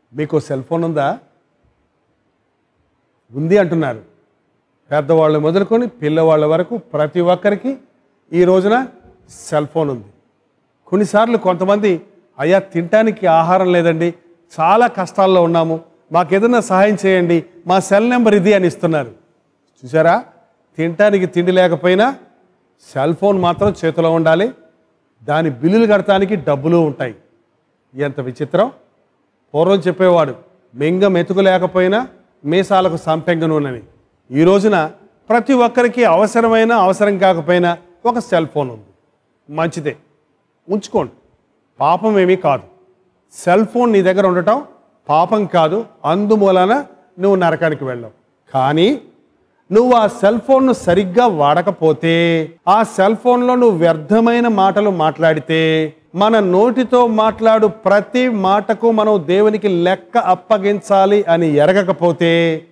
మీకు cell phone ఉందా ఉంది అంటున్నారు పెద్దవాళ్ళు మొదలుకొని పిల్లవాళ్ళ వరకు ప్రతి ఒక్కరికి ఈ రోజున సెల్ ఫోన్ ఉంది కొన్నిసార్లు కొంతమంది అయ్యా తినటానికి ఆహారం లేదండి చాలా కష్టాల్లో ఉన్నాము మాకు ఏదైనా సహాయం చేయండి మా సెల్ నెంబర్ ఇది అని ఇస్తున్నారు చూసారా తినటానికి తిండి లేకపోయినా సెల్ ఫోన్ మాత్రం చేతిలో ఉండాలి దాని బిల్లులు కడటానికి డబ్బులు ఉంటాయి ఎంత విచిత్రం పూర్వం చెప్పేవాడు మెంగ మెతుకు లేకపోయినా మీసాలకు సంపెంగ నూనెని ఈ రోజున ప్రతి ఒక్కరికి అవసరమైన అవసరం కాకపోయినా ఒక సెల్ ఫోన్ ఉంది మంచిదే ఉంచుకోండి పాపం ఏమీ కాదు సెల్ ఫోన్ నీ దగ్గర ఉండటం పాపం కాదు అందుమూలన నువ్వు నరకానికి వెళ్ళవు కానీ నువ్వు ఆ సెల్ ఫోన్ను సరిగ్గా వాడకపోతే ఆ సెల్ ఫోన్లో నువ్వు వ్యర్థమైన మాటలు మాట్లాడితే మన నోటితో మాట్లాడు ప్రతి మాటకు మనం దేవునికి లెక్క అప్పగించాలి అని ఎరగకపోతే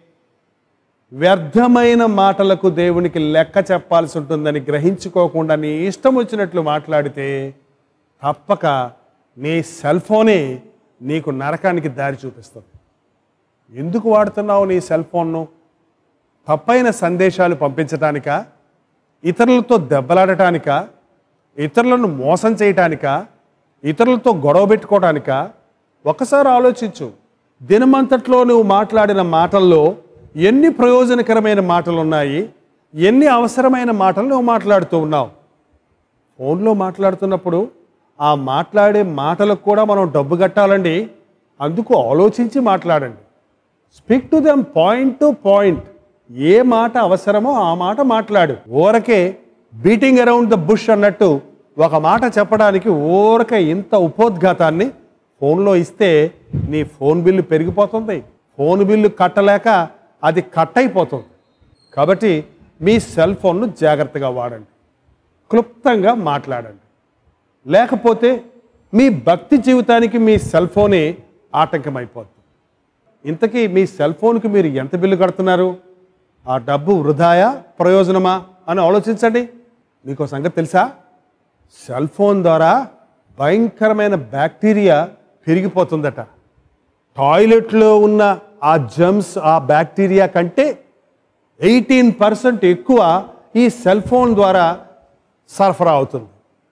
వ్యర్థమైన మాటలకు దేవునికి లెక్క చెప్పాల్సి ఉంటుందని గ్రహించుకోకుండా నీ ఇష్టం వచ్చినట్లు మాట్లాడితే తప్పక నీ సెల్ ఫోనే నీకు నరకానికి దారి చూపిస్తుంది ఎందుకు వాడుతున్నావు నీ సెల్ ఫోన్ను తప్పైన సందేశాలు పంపించటానిక ఇతరులతో దెబ్బలాడటానిక ఇతరులను మోసం చేయటానిక ఇతరులతో గొడవ పెట్టుకోవటానిక ఒకసారి ఆలోచించు దినమంతట్లో నువ్వు మాట్లాడిన మాటల్లో ఎన్ని ప్రయోజనకరమైన మాటలు ఉన్నాయి ఎన్ని అవసరమైన మాటలు నువ్వు మాట్లాడుతూ ఉన్నావు ఫోన్లో మాట్లాడుతున్నప్పుడు ఆ మాట్లాడే మాటలకు కూడా మనం డబ్బు కట్టాలండి అందుకు ఆలోచించి మాట్లాడండి speak to them point to point ఏ మాట అవసరమో ఆ మాట మాట్లాడు ఊరకే బీటింగ్ అరౌండ్ ద బుష్ అన్నట్టు ఒక మాట చెప్పడానికి ఊరకే ఇంత ఉపోద్ఘాతాన్ని ఫోన్లో ఇస్తే నీ ఫోన్ బిల్లు పెరిగిపోతుంది ఫోన్ బిల్లు కట్టలేక అది కట్ అయిపోతుంది కాబట్టి మీ సెల్ ఫోన్ను జాగ్రత్తగా వాడండి క్లుప్తంగా మాట్లాడండి లేకపోతే మీ భక్తి జీవితానికి మీ సెల్ ఫోనే ఆటంకమైపోతుంది ఇంతకీ మీ సెల్ ఫోన్కి మీరు ఎంత బిల్లు కడుతున్నారు ఆ డబ్బు వృధాయా ప్రయోజనమా అని ఆలోచించండి మీకు ఒక సంగతి తెలుసా సెల్ ఫోన్ ద్వారా భయంకరమైన బ్యాక్టీరియా పెరిగిపోతుందట టాయిలెట్లో ఉన్న ఆ జమ్స్ ఆ బ్యాక్టీరియా కంటే ఎయిటీన్ పర్సెంట్ ఎక్కువ ఈ సెల్ ఫోన్ ద్వారా సరఫరా అవుతుంది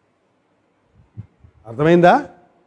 అర్థమైందా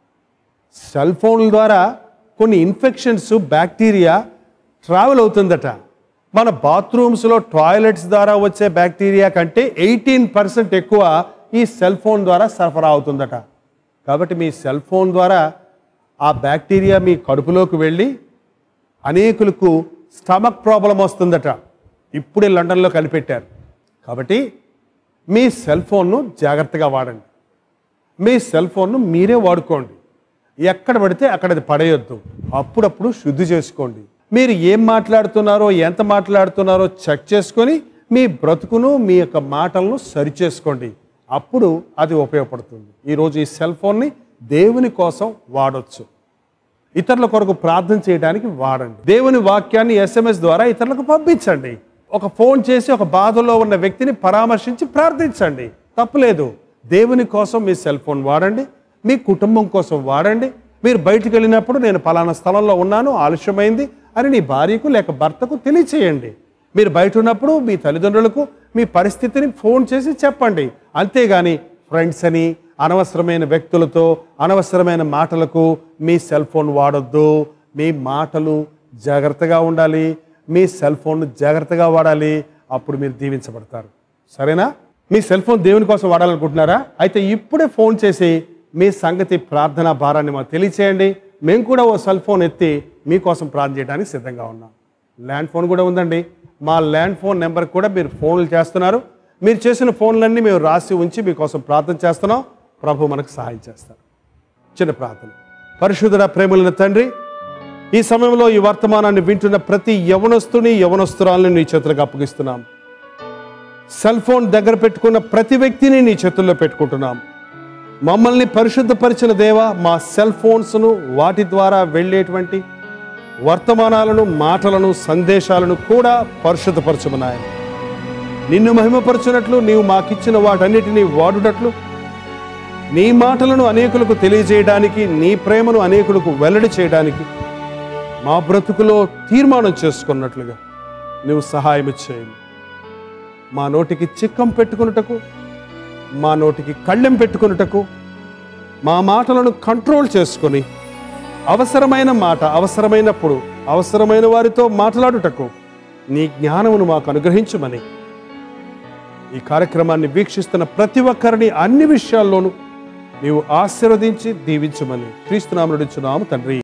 సెల్ ఫోన్ల ద్వారా కొన్ని ఇన్ఫెక్షన్స్ బ్యాక్టీరియా ట్రావెల్ అవుతుందట మన బాత్రూమ్స్లో టాయిలెట్స్ ద్వారా వచ్చే బ్యాక్టీరియా కంటే ఎయిటీన్ పర్సెంట్ ఎక్కువ ఈ సెల్ ఫోన్ ద్వారా సరఫరా అవుతుందట కాబట్టి మీ సెల్ ఫోన్ ద్వారా ఆ బ్యాక్టీరియా మీ కడుపులోకి వెళ్ళి అనేకులకు స్టమక్ ప్రాబ్లం వస్తుందట ఇప్పుడే లండన్లో కనిపెట్టారు కాబట్టి మీ సెల్ ఫోన్ను జాగ్రత్తగా వాడండి మీ సెల్ ఫోన్ను మీరే వాడుకోండి ఎక్కడ పడితే అక్కడ అది పడేయొద్దు అప్పుడప్పుడు శుద్ధి చేసుకోండి మీరు ఏం మాట్లాడుతున్నారో ఎంత మాట్లాడుతున్నారో చెక్ చేసుకొని మీ బ్రతుకును మీ యొక్క మాటలను సరిచేసుకోండి అప్పుడు అది ఉపయోగపడుతుంది ఈరోజు ఈ సెల్ ఫోన్ని దేవుని కోసం వాడొచ్చు ఇతరుల కొరకు ప్రార్థన చేయడానికి వాడండి దేవుని వాక్యాన్ని ఎస్ఎంఎస్ ద్వారా ఇతరులకు పంపించండి ఒక ఫోన్ చేసి ఒక బాధలో ఉన్న వ్యక్తిని పరామర్శించి ప్రార్థించండి తప్పులేదు దేవుని కోసం మీ సెల్ ఫోన్ వాడండి మీ కుటుంబం కోసం వాడండి మీరు బయటికి వెళ్ళినప్పుడు నేను పలానా స్థలంలో ఉన్నాను ఆలస్యమైంది అని నీ భార్యకు లేక భర్తకు తెలియచేయండి మీరు బయట ఉన్నప్పుడు మీ తల్లిదండ్రులకు మీ పరిస్థితిని ఫోన్ చేసి చెప్పండి అంతేగాని ఫ్రెండ్స్ అని అనవసరమైన వ్యక్తులతో అనవసరమైన మాటలకు మీ సెల్ ఫోన్ వాడొద్దు మీ మాటలు జాగ్రత్తగా ఉండాలి మీ సెల్ ఫోన్ జాగ్రత్తగా వాడాలి అప్పుడు మీరు దీవించబడతారు సరేనా మీ సెల్ ఫోన్ దేవుని కోసం వాడాలనుకుంటున్నారా అయితే ఇప్పుడే ఫోన్ చేసి మీ సంగతి ప్రార్థన భారాన్ని మాకు తెలియచేయండి మేము కూడా ఓ సెల్ ఫోన్ ఎత్తి మీకోసం ప్రార్థన చేయడానికి సిద్ధంగా ఉన్నాం ల్యాండ్ ఫోన్ కూడా ఉందండి మా ల్యాండ్ ఫోన్ నెంబర్ కూడా మీరు ఫోన్లు చేస్తున్నారు మీరు చేసిన ఫోన్లన్నీ మేము రాసి ఉంచి మీకోసం ప్రార్థన చేస్తున్నాం ప్రభు మనకు సహాయం చేస్తారు చిన్న ప్రార్థన పరిశుద్ధుడ ప్రేమలైన తండ్రి ఈ సమయంలో ఈ వర్తమానాన్ని వింటున్న ప్రతి యవనస్తుని యవనస్తురాలను నీ చేతులకు అప్పగిస్తున్నాం సెల్ ఫోన్ దగ్గర పెట్టుకున్న ప్రతి వ్యక్తిని నీ చేతుల్లో పెట్టుకుంటున్నాం మమ్మల్ని పరిశుద్ధపరిచిన దేవ మా సెల్ ఫోన్స్ను వాటి ద్వారా వెళ్ళేటువంటి వర్తమానాలను మాటలను సందేశాలను కూడా పరిశుద్ధపరచమన్నాయి నిన్ను మహిమపరచునట్లు నీవు మాకిచ్చిన వాటన్నిటినీ వాడుటట్లు నీ మాటలను అనేకులకు తెలియజేయడానికి నీ ప్రేమను అనేకులకు వెల్లడి చేయడానికి మా బ్రతుకులో తీర్మానం చేసుకున్నట్లుగా నువ్వు సహాయం చేయండి మా నోటికి చిక్కం పెట్టుకున్నటకు మా నోటికి కళ్ళెం పెట్టుకున్నటకు మా మాటలను కంట్రోల్ చేసుకొని అవసరమైన మాట అవసరమైనప్పుడు అవసరమైన వారితో మాట్లాడుటకు నీ జ్ఞానమును మాకు అనుగ్రహించమని ఈ కార్యక్రమాన్ని వీక్షిస్తున్న ప్రతి ఒక్కరిని అన్ని విషయాల్లోనూ నీవు ఆశీర్వదించి దీవించమని క్రీస్తునామనుడిచున్నాము తండ్రి